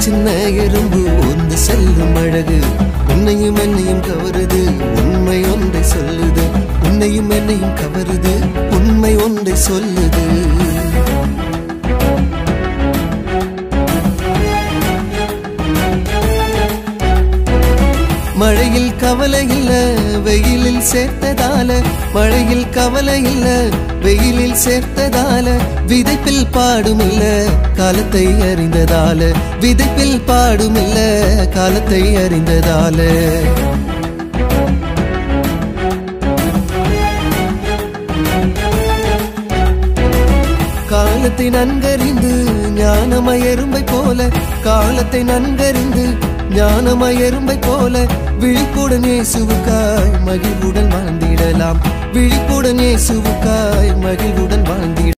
சின்ன எறும்பு ஒன்று செல்லும் அழகு உன்னையும் என்னையும் கவருது உண்மை ஒன்றை சொல்லுது உன்னையும் என்னையும் கவருது உண்மை ஒன்றை சொல்லுது மழையில் கவலை இல்ல வெயிலில் சேர்த்ததால மழையில் கவலை இல்ல வெயிலில் சேர்த்ததால விதைப்பில் பாடும் இல்ல காலத்தை அறிந்ததால விதைப்பில் பாடும் இல்ல காலத்தை அறிந்ததால காலத்தை நன்கறிந்து ஞானமய எறும்பை போல காலத்தை நன்கறிந்து ஞானமய எறும்பை போல விழிப்புடன் இயேசுவுக்காய் மகிழ்வுடன் வாழ்ந்திடலாம் விழிப்புடன் இயேசுவுக்காய் மகிழ்வுடன் வாழ்ந்திட